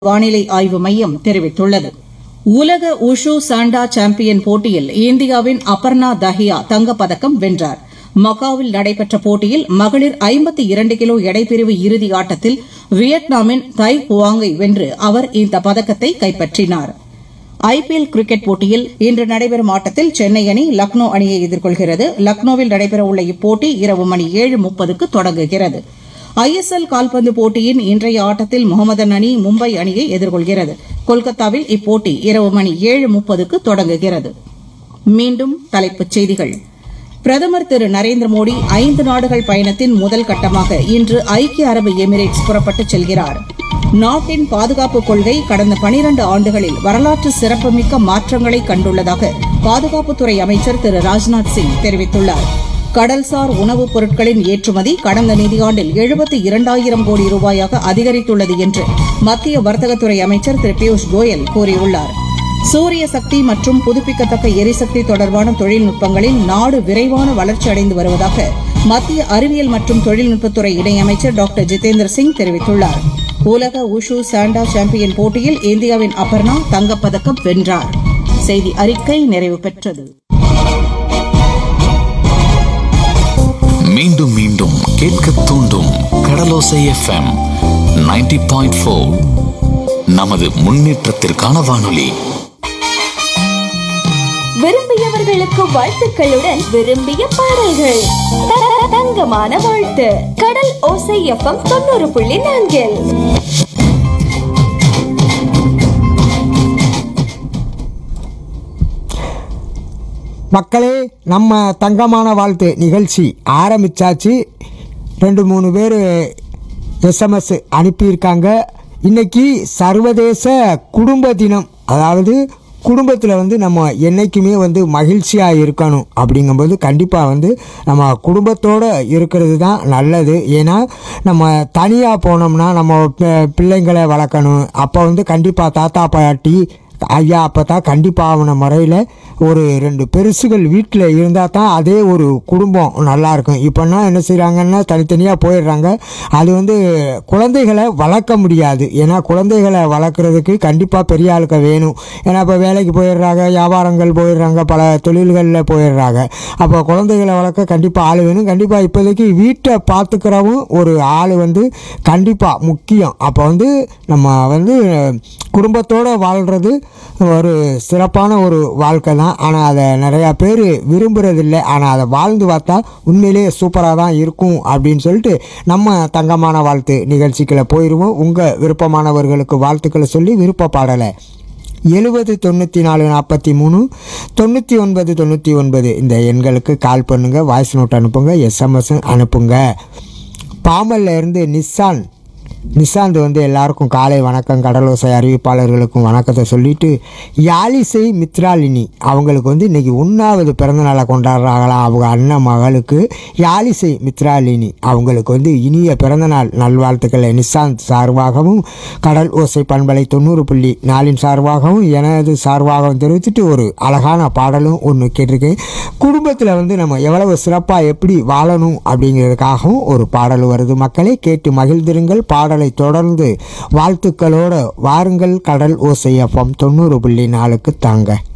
வானிலை ஆய்வு மையம் தெரிவித்துள்ளது உலக உஷு சாண்டா சாம்பியன் போட்டியில் இந்தியாவின் அபர்ணா தஹியா தங்கப்பதக்கம் வென்றார் மக்காவில் நடைபெற்ற போட்டியில் மகளிர் ஐம்பத்தி இரண்டு கிலோ எடைப்பிரிவு இறுதி ஆட்டத்தில் வியட்நாமின் தை குவாங்கை வென்று அவர் இந்த பதக்கத்தை கைப்பற்றினார் ஐபிஎல் கிரிக்கெட் போட்டியில் இன்று நடைபெறும் ஆட்டத்தில் சென்னை அணி லக்னோ அணியை எதிர்கொள்கிறது லக்னோவில் நடைபெறவுள்ள இப்போட்டி இரவு மணி ஏழு முப்பதுக்கு தொடங்குகிறது ஐஎஸ்எல் கால்பந்து போட்டியின் இன்றைய ஆட்டத்தில் முகமதன் அணி மும்பை அணியை எதிர்கொள்கிறது கொல்கத்தாவில் இப்போட்டி இரவு மணி ஏழு முப்பதுக்கு தொடங்குகிறது மீண்டும் தலைப்புச் செய்திகள் பிரதமர் திரு நரேந்திர மோடி ஐந்து நாடுகள் பயணத்தின் முதல் கட்டமாக இன்று ஐக்கிய அரபு எமிரேட்ஸ் புறப்பட்டுச் செல்கிறார் நாட்டின் பாதுகாப்பு கொள்கை கடந்த பனிரண்டு ஆண்டுகளில் வரலாற்று சிறப்புமிக்க மாற்றங்களை கண்டுள்ளதாக பாதுகாப்புத்துறை அமைச்சர் திரு ராஜ்நாத் சிங் தெரிவித்துள்ளார் கடல்சார் உணவுப் பொருட்களின் ஏற்றுமதி கடந்த நிதியாண்டில் எழுபத்தி இரண்டாயிரம் கோடி ரூபாயாக அதிகரித்துள்ளது என்று மத்திய வர்த்தகத்துறை அமைச்சர் திரு பியூஷ் கோயல் கூறியுள்ளார் சூரிய சக்தி மற்றும் புதுப்பிக்கத்தக்க எரிசக்தி தொடர்பான தொழில்நுட்பங்களில் நாடு விரைவான வளர்ச்சி அடைந்து வருவதாக மத்திய அறிவியல் மற்றும் தொழில்நுட்பத்துறை இணையமைச்சர் டாக்டர் ஜிதேந்திர சிங் தெரிவித்துள்ளார் உலக உஷு சாண்டா சாம்பியன் போட்டியில் இந்தியாவின் அபர்ணா தங்கப்பதக்கம் வென்றார் செய்தி அறிக்கை நிறைவு பெற்றது மீண்டும் மீண்டும் கேட்க தூண்டும் கடலோசை எஃப்எம் 90.4 பாயிண்ட் நமது முன்னேற்றத்திற்கான வானொலி விரும்பியவர்களுக்கு வாழ்த்துக்களுடன் விரும்பிய பாடல்கள் த- த- தங்கமான வாழ்த்து கடல் ஓசை எஃப்எம் தொண்ணூறு புள்ளி நான்கில் மக்களே நம்ம தங்கமான வாழ்த்து நிகழ்ச்சி ஆரம்பிச்சாச்சு ரெண்டு மூணு பேர் எஸ்எம்எஸ் அனுப்பியிருக்காங்க இன்னைக்கு சர்வதேச குடும்ப தினம் அதாவது குடும்பத்தில் வந்து நம்ம என்றைக்குமே வந்து மகிழ்ச்சியாக இருக்கணும் அப்படிங்கும்போது கண்டிப்பாக வந்து நம்ம குடும்பத்தோடு இருக்கிறது தான் நல்லது ஏன்னா நம்ம தனியாக போனோம்னா நம்ம பி- பிள்ளைங்களை வளர்க்கணும் அப்போ வந்து கண்டிப்பாக தாத்தா பாட்டி ஐயா அப்போ தான் கண்டிப்பான முறையில் ஒரு ரெண்டு பெருசுகள் வீட்டில் இருந்தால் தான் அதே ஒரு குடும்பம் நல்லாயிருக்கும் இப்போனா என்ன செய்கிறாங்கன்னா தனித்தனியாக போயிடுறாங்க அது வந்து குழந்தைகளை வளர்க்க முடியாது ஏன்னா குழந்தைகளை வளர்க்குறதுக்கு கண்டிப்பாக பெரிய ஆளுக்க வேணும் ஏன்னா இப்போ வேலைக்கு போயிடுறாங்க வியாபாரங்கள் போயிடுறாங்க பல தொழில்களில் போயிடுறாங்க அப்போ குழந்தைகளை வளர்க்க கண்டிப்பாக ஆள் வேணும் கண்டிப்பாக இப்போதைக்கு வீட்டை பார்த்துக்கிறவும் ஒரு ஆள் வந்து கண்டிப்பாக முக்கியம் அப்போ வந்து நம்ம வந்து குடும்பத்தோடு வாழ்கிறது ஒரு சிறப்பான ஒரு வாழ்க்கை தான் ஆனால் அதை நிறையா பேர் விரும்புறதில்ல ஆனால் அதை வாழ்ந்து பார்த்தா உண்மையிலேயே சூப்பராக தான் இருக்கும் அப்படின்னு சொல்லிட்டு நம்ம தங்கமான வாழ்த்து நிகழ்ச்சிக்குள்ள போயிடுவோம் உங்கள் விருப்பமானவர்களுக்கு வாழ்த்துக்களை சொல்லி விருப்ப பாடலை எழுபது தொண்ணூற்றி நாலு நாற்பத்தி மூணு தொண்ணூற்றி ஒன்பது தொண்ணூற்றி ஒன்பது இந்த எண்களுக்கு கால் பண்ணுங்கள் வாய்ஸ் நோட் அனுப்புங்க எஸ்எம்எஸ் அனுப்புங்க பாமல்ல இருந்து நிஸ்ஸான் நிசாந்த் வந்து எல்லாருக்கும் காலை வணக்கம் கடலோசை அறிவிப்பாளர்களுக்கும் வணக்கத்தை சொல்லிட்டு யாழிசை மித்ராலினி அவங்களுக்கு வந்து இன்னைக்கு உண்ணாவது பிறந்தநாளை கொண்டாடுறாங்களாம் அவங்க அண்ணன் மகளுக்கு யாழிசை மித்ராலினி அவங்களுக்கு வந்து இனிய பிறந்தநாள் நல்வாழ்த்துக்களை நிசாந்த் சார்பாகவும் கடல் ஓசை பண்பலை தொண்ணூறு புள்ளி நாலின் சார்பாகவும் எனது சார்பாகவும் தெரிவித்துட்டு ஒரு அழகான பாடலும் ஒன்று கேட்டிருக்கேன் குடும்பத்தில் வந்து நம்ம எவ்வளவு சிறப்பாக எப்படி வாழணும் அப்படிங்கிறதுக்காகவும் ஒரு பாடல் வருது மக்களை கேட்டு மகிழ்ந்திருங்கள் பாடலை தொடர்ந்து வாழ்த்துக்களோடு வாருங்கள் கடல் ஓசை எஃப்எம் தொண்ணூறு புள்ளி நாலுக்கு தாங்க